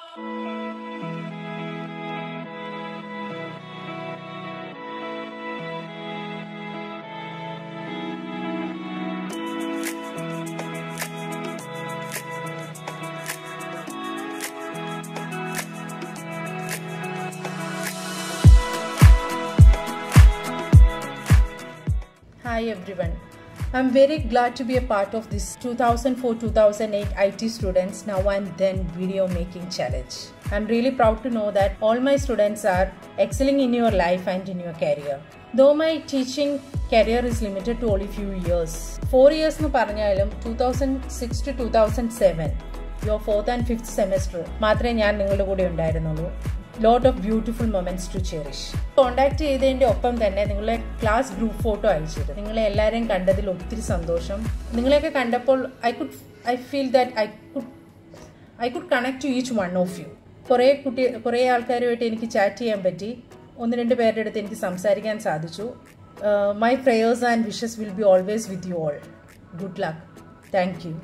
Hi everyone. I'm very glad to be a part of this 2004-2008 IT Students Now and Then Video Making Challenge. I'm really proud to know that all my students are excelling in your life and in your career. Though my teaching career is limited to only few years. Four years എന്ന് പറഞ്ഞാലും two thousand six to two thousand seven your fourth and fifth semester മാത്രമേ ഞാൻ നിങ്ങളുടെ കൂടെ ഉണ്ടായിരുന്നുള്ളൂ lot of beautiful moments to cherish contact ചെയ്തതിന്റെ ഒപ്പം തന്നെ നിങ്ങളെ ക്ലാസ് ഗ്രൂപ്പ് ഫോട്ടോ അയച്ചിട്ട് നിങ്ങളെ എല്ലാവരെയും കണ്ടതിൽ ഒത്തിരി സന്തോഷം നിങ്ങളെയൊക്കെ കണ്ടപ്പോൾ I could I feel that I could I could connect to each one of you കുറേ കുട്ടി കുറേ ആൾക്കാരുമായിട്ട് എനിക്ക് ചാറ്റ് ചെയ്യാൻ പറ്റി ഒന്ന് രണ്ട് പേരുടെ അടുത്ത് എനിക്ക് സംസാരിക്കാൻ സാധിച്ചു my prayers and wishes will be always with you all good luck thank you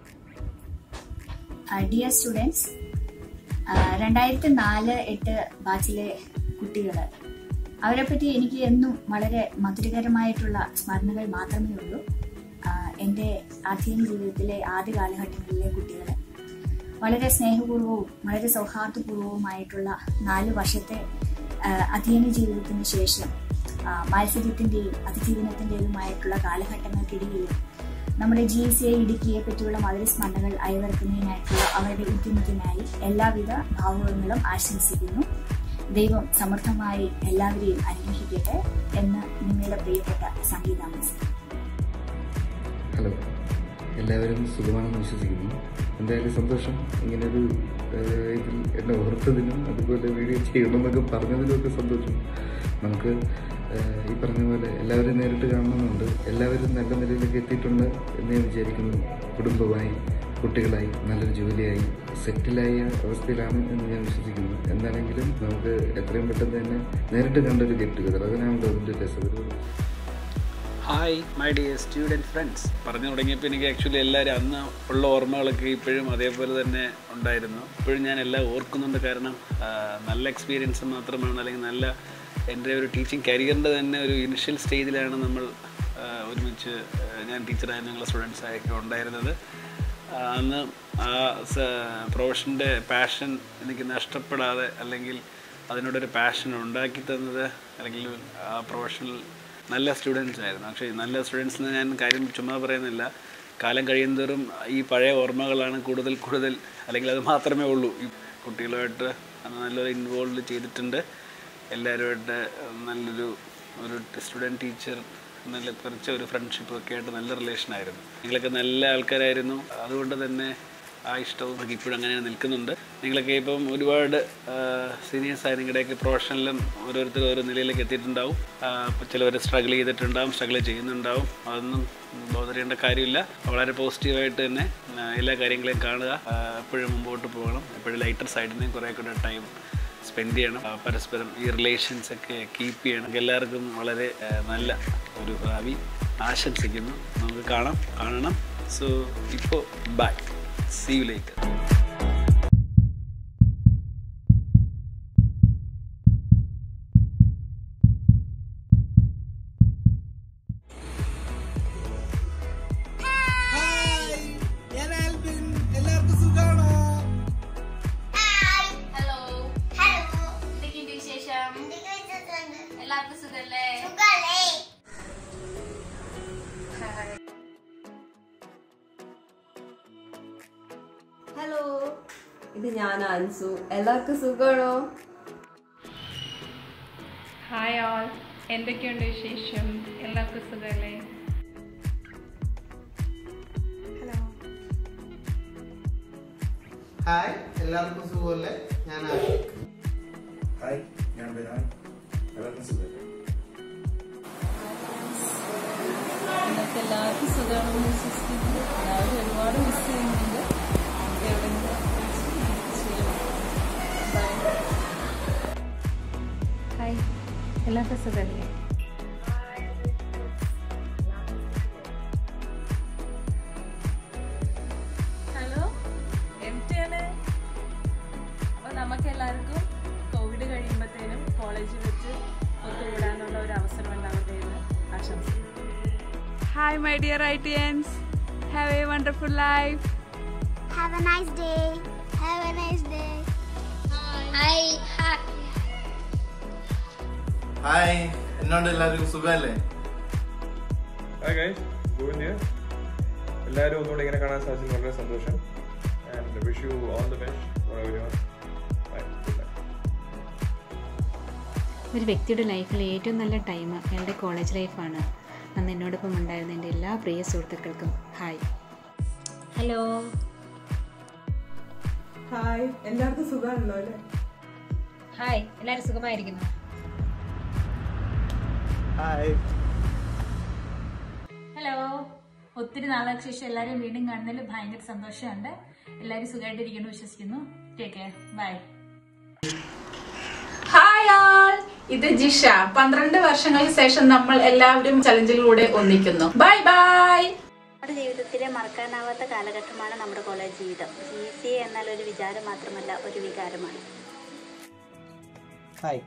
dear students രണ്ടായിരത്തി നാല് എട്ട് ബാച്ചിലെ കുട്ടികൾ അവരെ പറ്റി എനിക്ക് എന്നും വളരെ മധുരകരമായിട്ടുള്ള സ്മരണകൾ മാത്രമേ ഉള്ളൂ ആഹ് എൻ്റെ അധ്യയന ജീവിതത്തിലെ ആദ്യ കാലഘട്ടങ്ങളിലെ കുട്ടികൾ വളരെ സ്നേഹപൂർവവും വളരെ സൗഹാർദ്ദപൂർവവുമായിട്ടുള്ള നാല് വർഷത്തെ ആഹ് അധ്യയന ജീവിതത്തിന് ശേഷം ആഹ് മത്സരത്തിന്റെയും അതിജീവനത്തിന്റേതുമായിട്ടുള്ള കാലഘട്ടങ്ങൾക്കിടയിലും നമ്മുടെ ജി സി ഐ ഇടുക്കിയെ പറ്റിയുള്ള മധുര സ്മരണകൾ അയവർക്കുന്നതിനായിട്ടുള്ള അവരുടെ ഉദ്യമത്തിനായി എല്ലാവിധ ഭാവുകങ്ങളും ആശംസിക്കുന്നു ദൈവം സമർത്ഥമായി എല്ലാവരെയും അനുഗ്രഹിക്കട്ടെ എന്ന് നിങ്ങളുടെ പ്രിയപ്പെട്ട സംഗീത മിസ് ഹലോ എല്ലാവരും സുഖമാണെന്ന് വിശ്വസിക്കുന്നു എന്തായാലും സന്തോഷം ഇങ്ങനൊരു ഏഹ്, ഇതിൽ എന്നെ ഓർത്തതിനും അതുപോലെ വീഡിയോ ചെയ്യണമെന്നൊക്കെ പറഞ്ഞതിലുമൊക്കെ സന്തോഷം നമുക്ക് ഏഹ്, ഈ പറഞ്ഞ പോലെ എല്ലാവരും നേരിട്ട് കാണണമെന്നുണ്ട് എല്ലാവരും നല്ല നിലയിലേക്ക് എത്തിയിട്ടുണ്ട് എന്ന് ഞാൻ വിചാരിക്കുന്നു കുടുംബമായി കുട്ടികളായി നല്ലൊരു ജോലിയായി സെറ്റിലായ അവസ്ഥയിലാണ് എന്ന് ഞാൻ വിശ്വസിക്കുന്നു എന്താണെങ്കിലും നമുക്ക് എത്രയും പെട്ടെന്ന് തന്നെ നേരിട്ട് കണ്ടൊരു ഗെറ്റ് ടുഗദർ അതിനാണ് അതിൻ്റെ രസകരം hi my dear student friends പറഞ്ഞു തുടങ്ങിയപ്പോൾ എനിക്ക് ആക്ച്വലി എല്ലാവരും അന്ന് ഉള്ള ഓർമ്മകളൊക്കെ ഇപ്പോഴും അതേപോലെ തന്നെ ഉണ്ടായിരുന്നു ഇപ്പോഴും ഞാൻ എല്ലാം ഓർക്കുന്നുണ്ട് കാരണം ആ, നല്ല എക്സ്പീരിയൻസ് മാത്രമാണ് അല്ലെങ്കിൽ നല്ല എൻ്റെ ഒരു ടീച്ചിങ് കരിയറിൻ്റെ തന്നെ ഒരു ഇനിഷ്യൽ സ്റ്റേജിലാണ് നമ്മൾ ആ, ഒരുമിച്ച് ആ, ഞാൻ ടീച്ചറായ ഞങ്ങളുടെ സ്റ്റുഡൻസായൊക്കെ ഉണ്ടായിരുന്നത് ആ, അന്ന് ആ പ്രൊഫഷൻ്റെ പാഷൻ എനിക്ക് നഷ്ടപ്പെടാതെ അല്ലെങ്കിൽ അതിനോടൊരു പാഷൻ ഉണ്ടാക്കി തന്നത് അല്ലെങ്കിൽ ആ പ്രൊഫഷണൽ നല്ല സ്റ്റുഡൻസ് ആയിരുന്നു പക്ഷേ നല്ല സ്റ്റുഡൻസ് എന്ന് ഞാൻ കാര്യം ചുമ്മാ പറയുന്നില്ല കാലം കഴിയുന്തോറും ഈ പഴയ ഓർമ്മകളാണ് കൂടുതൽ കൂടുതൽ അല്ലെങ്കിൽ അത് മാത്രമേ ഉള്ളൂ ഈ കുട്ടികളുമായിട്ട് നല്ലൊരു ഇൻവോൾവ് ചെയ്തിട്ടുണ്ട് എല്ലാവരുമായിട്ട് നല്ലൊരു ഒരു സ്റ്റുഡൻറ്റ് ടീച്ചർ നല്ല കുറച്ച് ഒരു ഫ്രണ്ട്ഷിപ്പ് ഒക്കെ ആയിട്ട് നല്ല റിലേഷൻ ആയിരുന്നു നിങ്ങളൊക്കെ നല്ല ആൾക്കാരായിരുന്നു അതുകൊണ്ട് തന്നെ ആ ഇഷ്ടവും ഒക്കെ ഇപ്പോഴും അങ്ങനെ നിൽക്കുന്നുണ്ട് നിങ്ങളൊക്കെ ഇപ്പം ഒരുപാട് സീനിയേഴ്സായി നിങ്ങളുടെയൊക്കെ പ്രൊഫഷനിലും ഓരോരുത്തർ ഓരോ നിലയിലേക്ക് എത്തിയിട്ടുണ്ടാവും ചിലവർ സ്ട്രഗിൾ ചെയ്തിട്ടുണ്ടാവും സ്ട്രഗിൾ ചെയ്യുന്നുണ്ടാവും അതൊന്നും ബോധർ ചെയ്യേണ്ട കാര്യമില്ല വളരെ പോസിറ്റീവായിട്ട് തന്നെ ആ, എല്ലാ കാര്യങ്ങളെയും കാണുക ആ, എപ്പോഴും മുമ്പോട്ട് പോകണം എപ്പോഴും ലൈറ്റർ സൈഡിനെ കുറേ കൂടെ ടൈം സ്പെൻഡ് ചെയ്യണം ആ, പരസ്പരം ഈ റിലേഷൻസ് ഒക്കെ കീപ്പ് ചെയ്യണം എല്ലാവർക്കും വളരെ ആ, നല്ല ഒരു ഭാവി ആശംസിക്കുന്നു നമുക്ക് കാണാം കാണണം സോ ഇപ്പോൾ bye see you later hi ഞാൻ ആൽബിൻ എല്ലാവർക്കും സുഖാണോ ഹലോ ഹലോ എന്തൊക്കെയുണ്ട് വിശേഷം എല്ലാവർക്കും സുഖല്ലേ ഹലോ ഇത് ഞാൻ അൻസു എല്ലാവർക്കും സുഖമാണോ ഹായ് ഓൾ എന്തൊക്കെയുണ്ട് വിശേഷം എല്ലാവർക്കും സുഖമല്ലേ ഹായ് എല്ലാവർക്കും സുഖമല്ലേ ഞാൻ ആഷിഖ് ഹായ് ഞാൻ ബിരാൻ എല്ലാവർക്കും സുഖം നിങ്ങൾക്ക് എല്ലാവർക്കും സുഖമാണെന്ന് വിശ്വസിക്കുന്നു എല്ലാവരും ഒരുപാട് മിസ് ചെയ്യുന്നുണ്ട് എവിടെയെങ്കിലും ഹായ് എല്ലാവർക്കും സുഖമല്ലേ ഹലോ എം ടി ആണ് നമുക്ക് എല്ലാവർക്കും കോവിഡ് കഴിയുമ്പോഴത്തേനും കോളേജിൽ വെച്ച് ഒത്തുകൂടാനുള്ള ഒരു അവസരം ഉണ്ടാവട്ടെ എന്ന് ആശംസിക്കുന്നു hi my dear ITians have a wonderful life Have a nice day. Have a nice day. Hi. Hi. Hi എന്നോണ്ട് എല്ലാവർക്കും സുഖമല്ലേ ഹായ് ഗൈസ് ഗോവിന്ദ് ഹിയർ എല്ലാവരും ഒന്നുകൂടെ ഇങ്ങനെ കാണാൻ സാധിച്ചത് വളരെ സന്തോഷം and wish you all the best for every one bye good night ഒരു വ്യക്തിയുടെ ലൈഫിൽ ഏറ്റവും നല്ല ടൈം അയാളുടെ കോളേജ് ലൈഫാണ് അന്ന് എന്നോടൊപ്പം ഉണ്ടായിരുന്ന എൻ്റെ എല്ലാ പ്രിയ സുഹൃത്തുക്കൾക്കും ഹായ് ഹലോ ഹായ് എല്ലാവർക്കും സുഖമാണല്ലോ അല്ലേ ഹായ് എല്ലാവരും സുഖമായിരിക്കുന്നു ഹായ് ഹലോ ഒത്തിരി നാളുകൾക്ക് ശേഷം എല്ലാവരും വീണ്ടും കാണുന്നതിൽ ഭയങ്കര സന്തോഷമുണ്ട് എല്ലാവരും സുഖമായിട്ടിരിക്കുന്നു വിശ്വസിക്കുന്നു take care bye hi all ഇത് ജിഷ പന്ത്രണ്ട് വർഷങ്ങൾക്ക് ശേഷം നമ്മൾ എല്ലാവരും ചലഞ്ചിലൂടെ ഒന്നിക്കുന്നു ബൈ ബൈ നമ്മുടെ ജീവിതത്തിലെ മറക്കാനാവാത്ത കാലഘട്ടമാണ് നമ്മുടെ കോളേജ് ജീവിതം ജി സി എ എന്നാൽ ഒരു വിചാരം മാത്രമല്ല ഒരു വികാരമാണ് ഹായ്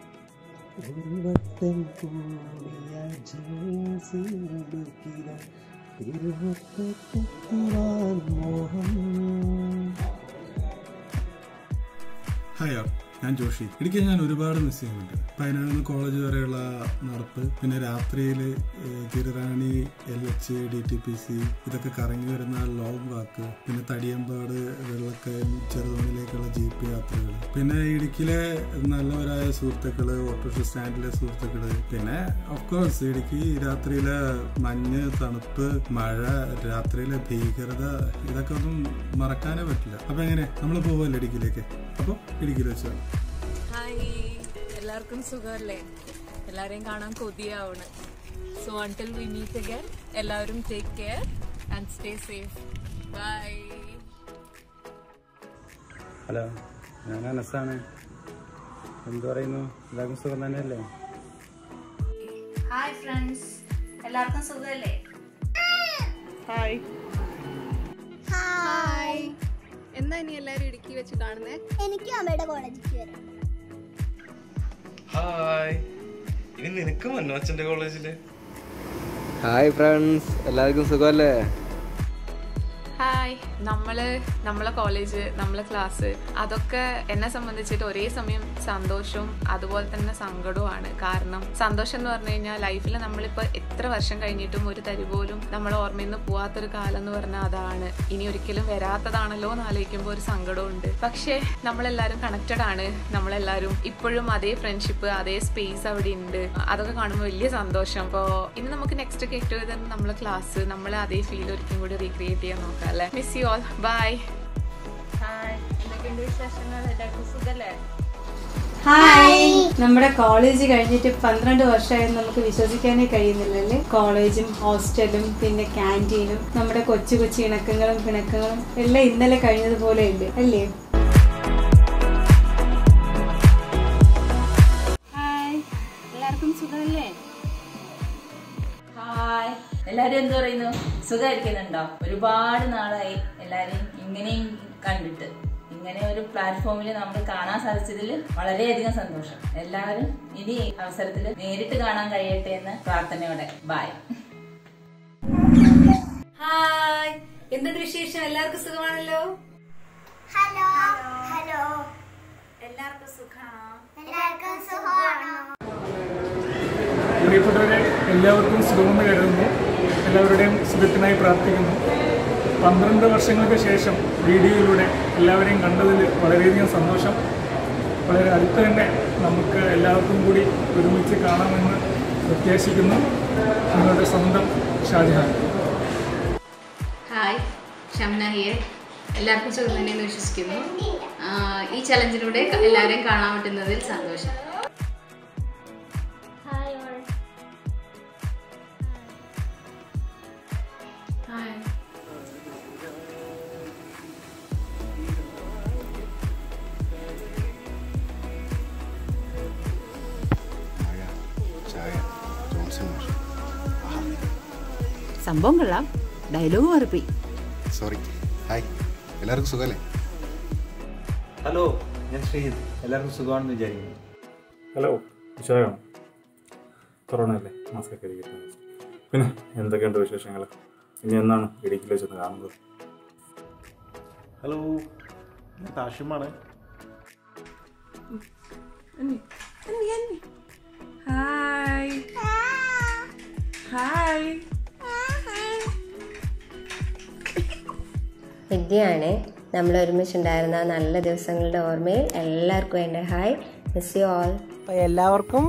ഹായ് ഓൾ ഞാൻ ജോഷി ഇടുക്കി ഞാൻ ഒരുപാട് മിസ് ചെയ്യുന്നുണ്ട് പതിനാറ് കോളേജ് വരെയുള്ള നടപ്പ് പിന്നെ രാത്രിയിൽ തിരുറാണി L H D T P C ഇതൊക്കെ കറങ്ങി വരുന്ന ലോങ് വാക്ക് പിന്നെ തടിയമ്പാട് വെള്ളക്കയം ചെറുതോണിലേക്കുള്ള ജീപ്പ് യാത്രകൾ പിന്നെ ഇടുക്കിയിലെ നല്ലവരായ സുഹൃത്തുക്കള് ഓട്ടോറിക്ഷ സ്റ്റാൻഡിലെ സുഹൃത്തുക്കള് പിന്നെ ഓഫ് കോഴ്സ് ഇടുക്കി രാത്രിയിലെ മഞ്ഞ് തണുപ്പ് മഴ രാത്രിയിലെ ഭീകരത ഇതൊക്കെ ഒന്നും മറക്കാനേ പറ്റില്ല അപ്പൊ എങ്ങനെ നമ്മൾ പോവല്ലേ ഇടുക്കിയിലേക്ക് അപ്പോൾ ഇടുക്കിയിൽ വെച്ചാൽ ഹായ് എല്ലാവർക്കും സുഖമല്ലേ എല്ലാവരെയും കാണാൻ കൊതിയാവണ് so until we meet again എല്ലാവരും take care and stay safe bye hello ഞാൻ അനസാണ് എന്തു പറയുന്നു എല്ലാവർക്കും സുഖം തന്നെയല്ലേ ഹായ് ഫ്രണ്ട്സ് എല്ലാവർക്കും സുഖമല്ലേ ഹായ് ഹായ് എന്നാ ഇനി എല്ലാവരും ഇടുക്കി വെച്ച് കാണുന്നേ എനിക്കും അമ്മയുടെ കോളേജിൽ വരാം ഹായ് ഇനി നിനക്ക് മന്നോച്ചന്റെ കോളേജില് ഹായ് ഫ്രണ്ട്സ് എല്ലാവർക്കും സുഖമല്ലേ ഹായ് നമ്മള് നമ്മളെ കോളേജ് നമ്മളെ ക്ലാസ് അതൊക്കെ എന്നെ സംബന്ധിച്ചിട്ട് ഒരേ സമയം സന്തോഷവും അതുപോലെ തന്നെ സങ്കടവുമാണ് കാരണം സന്തോഷം എന്ന് പറഞ്ഞു കഴിഞ്ഞാൽ ലൈഫിൽ നമ്മളിപ്പോൾ എത്ര വർഷം കഴിഞ്ഞിട്ടും ഒരു തരി പോലും നമ്മൾ ഓർമ്മയിൽ നിന്ന് പോവാത്തൊരു കാലം എന്ന് പറഞ്ഞാൽ അതാണ് ഇനി ഒരിക്കലും വരാത്തതാണല്ലോ എന്ന് ആലോചിക്കുമ്പോൾ ഒരു സങ്കടമുണ്ട് പക്ഷേ നമ്മളെല്ലാവരും കണക്റ്റഡ് ആണ് നമ്മളെല്ലാവരും ഇപ്പോഴും അതേ ഫ്രണ്ട്ഷിപ്പ് അതേ സ്പേസ് അവിടെ ഉണ്ട് അതൊക്കെ കാണുമ്പോൾ വലിയ സന്തോഷം അപ്പോൾ ഇനി നമുക്ക് നെക്സ്റ്റ് ഗെറ്റ് ടുഗദർ നമ്മളെ ക്ലാസ് നമ്മൾ അതേ ഫീൽ ഒരിക്കലും കൂടി റീക്രിയേറ്റ് ചെയ്യാൻ നോക്കാം അല്ലേ miss you all bye hi എന്തൊക്കെയുണ്ട് വിശേഷങ്ങൾ എല്ലാവർക്കും സുഖമല്ലേ ഹായ് നമ്മുടെ കോളേജ് കഴിഞ്ഞിട്ട് പന്ത്രണ്ട് വർഷമായെന്ന് നമുക്ക് വിശ്വസിക്കാനേ കഴിയുന്നില്ലല്ലേ കോളേജും ഹോസ്റ്റലും പിന്നെ ക്യാൻറ്റീനും നമ്മുടെ കൊച്ചു കൊച്ചു ഇണക്കങ്ങളും പിണക്കങ്ങളും എല്ലാം ഇന്നലെ കഴിഞ്ഞതുപോലെ ഉണ്ട് അല്ലേ ഹായ് എല്ലാവർക്കും സുഖമല്ലേ ഹായ് എല്ലാരും എന്ത് പറയുന്നു സുഖമായിരിക്കുന്നുണ്ടോ ഒരുപാട് നാളായി എല്ലാരെയും ഇങ്ങനെയും കണ്ടിട്ട് ഇങ്ങനെ ഒരു പ്ലാറ്റ്ഫോമിൽ നമ്മൾ കാണാൻ സാധിച്ചതിൽ വളരെയധികം സന്തോഷം എല്ലാവരും ഇനി അവസരത്തിൽ നേരിട്ട് കാണാൻ കഴിയട്ടെ എന്ന് പ്രാർത്ഥനയോടെ ബായ് ഹായ് എന്തുണ്ട് വിശേഷം എല്ലാവർക്കും സുഖമാണല്ലോ ഹലോ ഹലോ എല്ലാവർക്കും സുഖമാണോ എല്ലാവർക്കും സുഖമാണോ പ്രിയപ്പെട്ടവരെ എല്ലാവർക്കും സുഖമെന്ന് കരുതുന്നു എല്ലാവരുടെയും സുഖത്തിനായി പ്രാർത്ഥിക്കുന്നു പന്ത്രണ്ട് വർഷങ്ങൾക്ക് ശേഷം വീഡിയോയിലൂടെ എല്ലാവരെയും കണ്ടതിൽ വളരെയധികം സന്തോഷം വളരെ അടുത്ത് തന്നെ നമുക്ക് എല്ലാവർക്കും കൂടി ഒരുമിച്ച് കാണാമെന്ന് പ്രത്യാശിക്കുന്നു നിങ്ങളുടെ സ്വന്തം ഷാജഹാൻ ഹായ് ഷംന ഹിയർ എല്ലാവർക്കും സുഖം തന്നെയെന്ന് വിശ്വസിക്കുന്നു ആ, ഈ ചലഞ്ചിലൂടെ എല്ലാവരെയും കാണാൻ പറ്റുന്നതിൽ സന്തോഷം ഹായ് ഓൾ ഹായ് ചായ ജോൺസൺ മാഷ് സംഭവം കൊള്ളാം ഡയലോഗ് മാറിപ്പോയി സോറി ഹായ് എല്ലാവർക്കും സുഖമല്ലേ ഹലോ ഞാൻ ശ്രീജിത്ത് എല്ലാവർക്കും സുഖമാണെന്ന് വിചാരിക്കുന്നു ഹലോ വിശാഖാണ് കൊറോണ അല്ലേ മാസ്ക് ഒക്കെ ഇരിക്കുന്നത് പിന്നെ എന്തൊക്കെയുണ്ട് വിശേഷങ്ങൾ ഇനി എന്നാണ് ഇടുക്കിയിൽ വെച്ചൊന്ന് കാണുന്നത് ഹലോ ഞാൻ താഷിമാണ് ഹായ് ഹായ് വിദ്യയാണ് നമ്മൾ ഒരുമിച്ചുണ്ടായിരുന്ന നല്ല ദിവസങ്ങളുടെ ഓർമ്മയിൽ എല്ലാവർക്കും എൻ്റെ ഹായ് മിസ് യു ഓൾ എല്ലാവർക്കും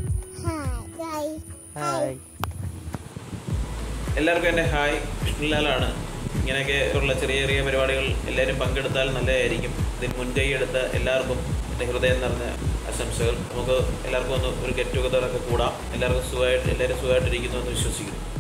ഹായ് എല്ലാവർക്കും എൻ്റെ ഹായ് വിഷ്ണുലാലാണ് ഇങ്ങനെയൊക്കെ ഉള്ള ചെറിയ ചെറിയ പരിപാടികൾ എല്ലാവരും പങ്കെടുത്താൽ നല്ലതായിരിക്കും ഇതിന് മുൻകൈ എടുത്ത എല്ലാവർക്കും എൻ്റെ ഹൃദയം നിറഞ്ഞ ആശംസകൾ നമുക്ക് എല്ലാവർക്കും ഒന്ന് ഒരു ഗെറ്റ് ടുഗദർ ഒക്കെ കൂടാം എല്ലാവർക്കും സുഖമായിട്ട് എല്ലാവരും സുഖമായിട്ടിരിക്കുന്നു എന്ന് വിശ്വസിക്കുന്നു